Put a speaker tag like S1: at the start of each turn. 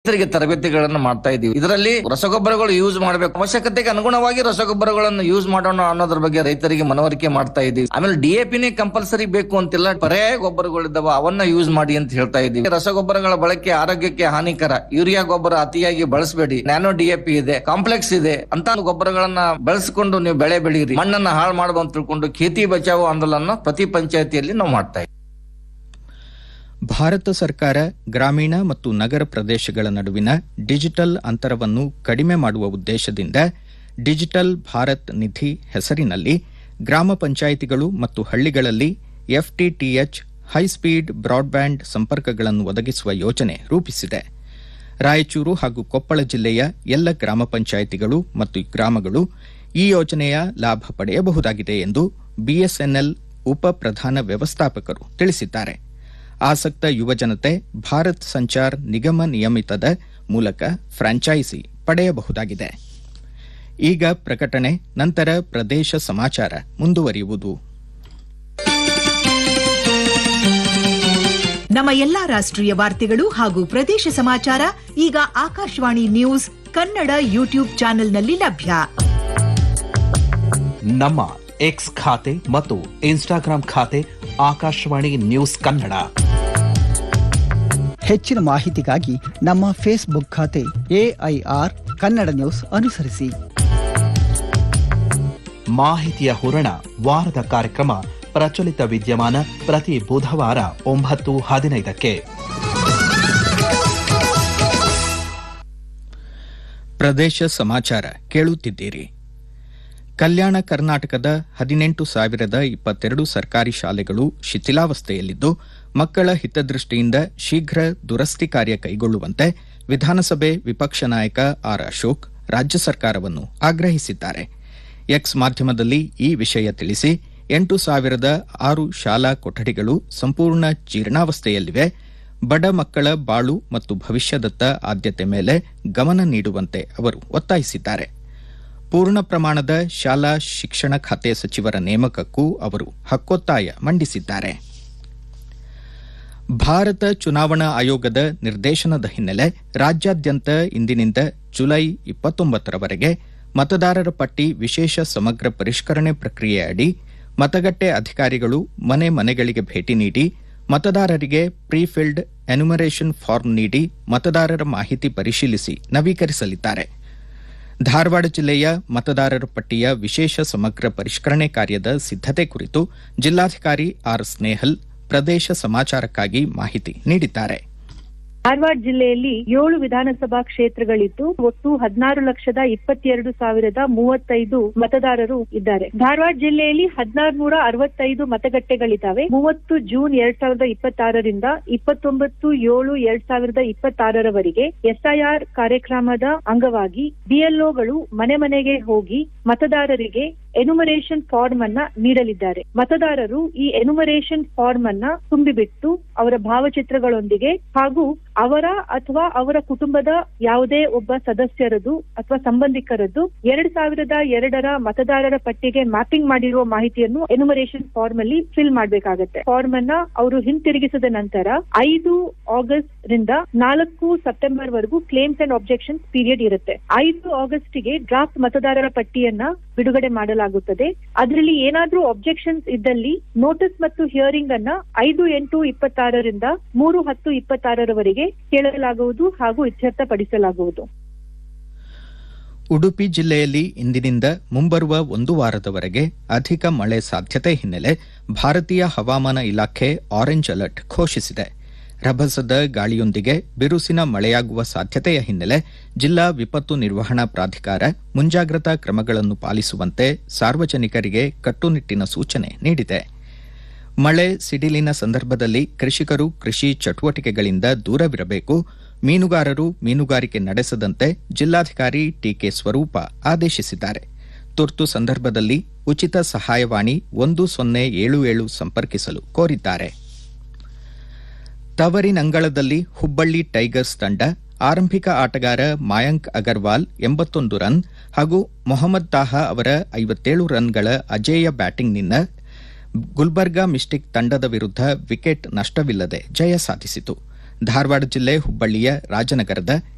S1: ರೈತರಿಗೆ ತರಬೇತಿಗಳನ್ನು ಮಾಡ್ತಾ ಇದೀವಿ ಇದರಲ್ಲಿ ರಸಗೊಬ್ಬರಗಳು ಯೂಸ್ ಮಾಡಬೇಕು ಅವಶ್ಯಕತೆಗೆ ಅನುಗುಣವಾಗಿ ರಸಗೊಬ್ಬರಗಳನ್ನು ಯೂಸ್ ಮಾಡೋಣ ಅನ್ನೋದ್ರ ಬಗ್ಗೆ ರೈತರಿಗೆ ಮನವರಿಕೆ ಮಾಡ್ತಾ ಇದೀವಿ ಆಮೇಲೆ ಡಿಎಪಿನೇ ಕಂಪಲ್ಸರಿ ಬೇಕು ಅಂತಿಲ್ಲ ಪರ್ಯಾಯ ಗೊಬ್ಬರಗಳಿದ್ದಾವ ಅವನ್ನ ಯೂಸ್ ಮಾಡಿ ಅಂತ ಹೇಳ್ತಾ ಇದೀವಿ ರಸಗೊಬ್ಬರಗಳ ಬಳಕೆ ಆರೋಗ್ಯಕ್ಕೆ ಹಾನಿಕರ ಯೂರಿಯಾ ಗೊಬ್ಬರ ಅತಿಯಾಗಿ ಬಳಸಬೇಡಿ ನ್ಯಾನೋ ಡಿಎಪಿ ಇದೆ ಕಾಂಪ್ಲೆಕ್ಸ್ ಇದೆ ಅಂತ ಗೊಬ್ಬರಗಳನ್ನ ಬಳಸಿಕೊಂಡು ನೀವು ಬೆಳೆ ಬೆಳೀರಿ ಮಣ್ಣನ್ನ ಹಾಳು ಮಾಡಬಹುದು ಅಂತ ತಿಳ್ಕೊಂಡು ಖೇತಿ ಬಚಾವೋ ಆಂದೋಲನ ಪ್ರತಿ ಪಂಚಾಯತಿಯಲ್ಲಿ ನಾವು ಮಾಡ್ತಾ ಇದ್ದೀವಿ
S2: ಭಾರತ ಸರ್ಕಾರ ಗ್ರಾಮೀಣ ಮತ್ತು ನಗರ ಪ್ರದೇಶಗಳ ನಡುವಿನ ಡಿಜಿಟಲ್ ಅಂತರವನ್ನು ಕಡಿಮೆ ಮಾಡುವ ಉದ್ದೇಶದಿಂದ ಡಿಜಿಟಲ್ ಭಾರತ್ ನಿಧಿ ಹೆಸರಿನಲ್ಲಿ ಗ್ರಾಮ ಪಂಚಾಯಿತಿಗಳು ಮತ್ತು ಹಳ್ಳಿಗಳಲ್ಲಿ ಎಫ್ಟಿಟಿಎಚ್ ಹೈಸ್ಪೀಡ್ ಬ್ರಾಡ್ಬ್ಯಾಂಡ್ ಸಂಪರ್ಕಗಳನ್ನು ಒದಗಿಸುವ ಯೋಜನೆ ರೂಪಿಸಿದೆ ರಾಯಚೂರು ಹಾಗೂ ಕೊಪ್ಪಳ ಜಿಲ್ಲೆಯ ಎಲ್ಲ ಗ್ರಾಮ ಪಂಚಾಯಿತಿಗಳು ಮತ್ತು ಗ್ರಾಮಗಳು ಈ ಯೋಜನೆಯ ಲಾಭ ಪಡೆಯಬಹುದಾಗಿದೆ ಎಂದು ಬಿಎಸ್ಎನ್ಎಲ್ ಉಪ ಪ್ರಧಾನ ವ್ಯವಸ್ಥಾಪಕರು ತಿಳಿಸಿದ್ದಾರೆ ಆಸಕ್ತ ಯುವಜನತೆ ಭಾರತ್ ಸಂಚಾರ್ ನಿಗಮ ನಿಯಮಿತದ ಮೂಲಕ ಫ್ರಾಂಚೈಸಿ ಪಡೆಯಬಹುದಾಗಿದೆ ಈಗ ಪ್ರಕಟಣೆ ನಂತರ ಪ್ರದೇಶ ಸಮಾಚಾರ ಮುಂದುವರಿಯುವುದು
S3: ನಮ್ಮ ಎಲ್ಲಾ ರಾಷ್ಟ್ರೀಯ ವಾರ್ತೆಗಳು ಹಾಗೂ ಪ್ರದೇಶ ಸಮಾಚಾರ ಈಗ ಆಕಾಶವಾಣಿ ನ್ಯೂಸ್ ಕನ್ನಡ ಯೂಟ್ಯೂಬ್ ಚಾನೆಲ್ನಲ್ಲಿ ಲಭ್ಯ
S4: ನಮ್ಮ ಎಕ್ಸ್ ಖಾತೆ ಮತ್ತು ಇನ್ಸ್ಟಾಗ್ರಾಂ ಖಾತೆ ಆಕಾಶವಾಣಿ ನ್ಯೂಸ್ ಕನ್ನಡ
S5: ಹೆಚ್ಚಿನ ಮಾಹಿತಿಗಾಗಿ ನಮ್ಮ ಫೇಸ್ಬುಕ್ ಖಾತೆ ಎಐಆರ್ ಕನ್ನಡ ನ್ಯೂಸ್ ಅನುಸರಿಸಿ
S4: ಮಾಹಿತಿಯ ಹೂರಣ ವಾರದ ಕಾರ್ಯಕ್ರಮ ಪ್ರಚಲಿತ ವಿದ್ಯಮಾನ ಪ್ರತಿ ಬುಧವಾರ ಒಂಬತ್ತು ಹದಿನೈದಕ್ಕೆ
S2: ಪ್ರದೇಶ ಸಮಾಚಾರ ಕೇಳುತ್ತಿದ್ದೀರಿ ಕಲ್ಯಾಣ ಕರ್ನಾಟಕದ ಹದಿನೆಂಟು ಸಾವಿರದ ಇಪ್ಪತ್ತೆರಡು ಸರ್ಕಾರಿ ಶಾಲೆಗಳು ಶಿಥಿಲಾವಸ್ಥೆಯಲ್ಲಿದ್ದು ಮಕ್ಕಳ ಹಿತದೃಷ್ಟಿಯಿಂದ ಶೀಘ್ರ ದುರಸ್ತಿ ಕಾರ್ಯ ಕೈಗೊಳ್ಳುವಂತೆ ವಿಧಾನಸಭೆ ವಿಪಕ್ಷ ನಾಯಕ ಆರ್ ಅಶೋಕ್ ರಾಜ್ಯ ಸರ್ಕಾರವನ್ನು ಆಗ್ರಹಿಸಿದ್ದಾರೆ ಎಕ್ಸ್ ಮಾಧ್ಯಮದಲ್ಲಿ ಈ ವಿಷಯ ತಿಳಿಸಿ ಎಂಟು ಸಾವಿರದ ಆರು ಶಾಲಾ ಕೊಠಡಿಗಳು ಸಂಪೂರ್ಣ ಜೀರ್ಣಾವಸ್ಥೆಯಲ್ಲಿವೆ ಬಡ ಮಕ್ಕಳ ಬಾಳು ಮತ್ತು ಭವಿಷ್ಯದತ್ತ ಆದ್ಯತೆ ಮೇಲೆ ಗಮನ ನೀಡುವಂತೆ ಅವರು ಒತ್ತಾಯಿಸಿದ್ದಾರೆ ಪೂರ್ಣ ಪ್ರಮಾಣದ ಶಾಲಾ ಶಿಕ್ಷಣ ಖಾತೆ ಸಚಿವರ ನೇಮಕಕ್ಕೂ ಅವರು ಹಕ್ಕೊತ್ತಾಯ ಮಂಡಿಸಿದ್ದಾರೆ ಭಾರತ ಚುನಾವಣಾ ಆಯೋಗದ ನಿರ್ದೇಶನದ ಹಿನ್ನೆಲೆ ರಾಜ್ಯಾದ್ಯಂತ ಇಂದಿನಿಂದ ಜುಲೈ ಇಪ್ಪತ್ತೊಂಬತ್ತರವರೆಗೆ ಮತದಾರರ ಪಟ್ಟಿ ವಿಶೇಷ ಸಮಗ್ರ ಪರಿಷ್ಕರಣೆ ಪ್ರಕ್ರಿಯೆ ಅಡಿ ಮತಗಟ್ಟೆ ಅಧಿಕಾರಿಗಳು ಮನೆ ಮನೆಗಳಿಗೆ ಭೇಟಿ ನೀಡಿ ಮತದಾರರಿಗೆ ಪ್ರೀಫಿಲ್ಡ್ ಎನ್ಯುಮರೇಷನ್ ಫಾರ್ಮ್ ನೀಡಿ ಮತದಾರರ ಮಾಹಿತಿ ಪರಿಶೀಲಿಸಿ ನವೀಕರಿಸಲಿದ್ದಾರೆ ಧಾರವಾಡ ಜಿಲ್ಲೆಯ ಮತದಾರರ ಪಟ್ಟಿಯ ವಿಶೇಷ ಸಮಗ್ರ ಪರಿಷ್ಕರಣೆ ಕಾರ್ಯದ ಸಿದ್ದತೆ ಕುರಿತು ಜಿಲ್ಲಾಧಿಕಾರಿ ಆರ್ ಸ್ನೇಹಲ್ ಪ್ರದೇಶ ಸಮಾಚಾರಕ್ಕಾಗಿ ಮಾಹಿತಿ ನೀಡಿದ್ದಾರೆ
S6: ಧಾರವಾಡ ಜಿಲ್ಲೆಯಲ್ಲಿ ಏಳು ವಿಧಾನಸಭಾ ಕ್ಷೇತ್ರಗಳಿದ್ದು ಒಟ್ಟು ಹದಿನಾರು ಲಕ್ಷದ ಇಪ್ಪತ್ತೆರಡು ಸಾವಿರದ ಮೂವತ್ತೈದು ಮತದಾರರು ಇದ್ದಾರೆ ಧಾರವಾಡ ಜಿಲ್ಲೆಯಲ್ಲಿ ಹದಿನಾರು ನೂರ ಅರವತ್ತೈದು ಮತಗಟ್ಟೆಗಳಿದ್ದಾವೆ ಮೂವತ್ತು ಜೂನ್ ಎರಡ್ ಸಾವಿರದ ಇಪ್ಪತ್ತಾರರಿಂದ ಇಪ್ಪತ್ತೊಂಬತ್ತು ಏಳು ಎರಡ್ ಸಾವಿರದ ಇಪ್ಪತ್ತಾರರವರೆಗೆ ಎಸ್ಐಆರ್ ಕಾರ್ಯಕ್ರಮದ ಅಂಗವಾಗಿ ಬಿಎಲ್ಒಗಳು ಮನೆ ಮನೆಗೆ ಹೋಗಿ ಮತದಾರರಿಗೆ ಎನುಮರೇಷನ್ ಫಾರ್ಮ್ ಅನ್ನ ನೀಡಲಿದ್ದಾರೆ ಮತದಾರರು ಈ ಎನುಮರೇಷನ್ ಫಾರ್ಮ್ ಅನ್ನ ತುಂಬಿಬಿಟ್ಟು ಅವರ ಭಾವಚಿತ್ರಗಳೊಂದಿಗೆ ಹಾಗೂ ಅವರ ಅಥವಾ ಅವರ ಕುಟುಂಬದ ಯಾವುದೇ ಒಬ್ಬ ಸದಸ್ಯರದು ಅಥವಾ ಸಂಬಂಧಿಕರದ್ದು ಎರಡ್ ಸಾವಿರದ ಎರಡರ ಮತದಾರರ ಪಟ್ಟಿಗೆ ಮ್ಯಾಪಿಂಗ್ ಮಾಡಿರುವ ಮಾಹಿತಿಯನ್ನು ಎನುಮರೇಷನ್ ಫಾರ್ಮ್ ಅಲ್ಲಿ ಫಿಲ್ ಮಾಡಬೇಕಾಗತ್ತೆ ಫಾರ್ಮ್ ಅನ್ನ ಅವರು ಹಿಂತಿರುಗಿಸಿದ ನಂತರ ಐದು ಆಗಸ್ಟ್ ರಿಂದ ನಾಲ್ಕು ಸೆಪ್ಟೆಂಬರ್ ವರೆಗೂ ಕ್ಲೇಮ್ಸ್ ಅಂಡ್ ಆಬ್ಜೆಕ್ಷನ್ಸ್ ಪೀರಿಯಡ್ ಇರುತ್ತೆ ಐದು ಆಗಸ್ಟ್ ಗೆ ಡ್ರಾಫ್ಟ್ ಮತದಾರರ ಪಟ್ಟಿಯನ್ನ ಬಿಡುಗಡೆ ಮಾಡಲಾಗುತ್ತದೆ ಅದರಲ್ಲಿ ಏನಾದ್ರೂ ಆಬ್ಜೆಕ್ಷನ್ಸ್ ಇದ್ದಲ್ಲಿ ನೋಟಿಸ್ ಮತ್ತು ಹಿಯರಿಂಗ್ ಅನ್ನ ಐದು ಎಂಟು ಇಪ್ಪತ್ತಾರರಿಂದ ಮೂರು ಹತ್ತು ಇಪ್ಪತ್ತಾರರವರೆಗೆ ಕೇಳಲಾಗುವುದು ಹಾಗೂ ಇತ್ಯರ್ಥಪಡಿಸಲಾಗುವುದು
S2: ಉಡುಪಿ ಜಿಲ್ಲೆಯಲ್ಲಿ ಇಂದಿನಿಂದ ಮುಂಬರುವ ಒಂದು ವಾರದವರೆಗೆ ಅಧಿಕ ಮಳೆ ಸಾಧ್ಯತೆ ಹಿನ್ನೆಲೆ ಭಾರತೀಯ ಹವಾಮಾನ ಇಲಾಖೆ ಆರೆಂಜ್ ಅಲರ್ಟ್ ಘೋಷಿಸಿದೆ ರಭಸದ ಗಾಳಿಯೊಂದಿಗೆ ಬಿರುಸಿನ ಮಳೆಯಾಗುವ ಸಾಧ್ಯತೆಯ ಹಿನ್ನೆಲೆ ಜಿಲ್ಲಾ ವಿಪತ್ತು ನಿರ್ವಹಣಾ ಪ್ರಾಧಿಕಾರ ಮುಂಜಾಗ್ರತಾ ಕ್ರಮಗಳನ್ನು ಪಾಲಿಸುವಂತೆ ಸಾರ್ವಜನಿಕರಿಗೆ ಕಟ್ಟುನಿಟ್ಟಿನ ಸೂಚನೆ ನೀಡಿದೆ ಮಳೆ ಸಿಡಿಲಿನ ಸಂದರ್ಭದಲ್ಲಿ ಕೃಷಿಕರು ಕೃಷಿ ಚಟುವಟಿಕೆಗಳಿಂದ ದೂರವಿರಬೇಕು ಮೀನುಗಾರರು ಮೀನುಗಾರಿಕೆ ನಡೆಸದಂತೆ ಜಿಲ್ಲಾಧಿಕಾರಿ ಟಿಕೆ ಸ್ವರೂಪ ಆದೇಶಿಸಿದ್ದಾರೆ ತುರ್ತು ಸಂದರ್ಭದಲ್ಲಿ ಉಚಿತ ಸಹಾಯವಾಣಿ ಒಂದು ಸೊನ್ನೆ ಏಳು ಏಳು ಸಂಪರ್ಕಿಸಲು ಕೋರಿದ್ದಾರೆ ತವರಿನಂಗಳದಲ್ಲಿ ಹುಬ್ಬಳ್ಳಿ ಟೈಗರ್ಸ್ ತಂಡ ಆರಂಭಿಕ ಆಟಗಾರ ಮಾಯಾಂಕ್ ಅಗರ್ವಾಲ್ ಎಂಬತ್ತೊಂದು ರನ್ ಹಾಗೂ ಮೊಹಮ್ಮದ್ ತಾಹಾ ಅವರ ಐವತ್ತೇಳು ರನ್ಗಳ ಅಜೇಯ ಬ್ಯಾಟಿಂಗ್ನಿಂದ ಗುಲ್ಬರ್ಗಾ ಮಿಸ್ಟಿಕ್ ತಂಡದ ವಿರುದ್ಧ ವಿಕೆಟ್ ನಷ್ಟವಿಲ್ಲದೆ ಜಯ ಸಾಧಿಸಿತು ಧಾರವಾಡ ಜಿಲ್ಲೆ ಹುಬ್ಬಳ್ಳಿಯ ರಾಜನಗರದ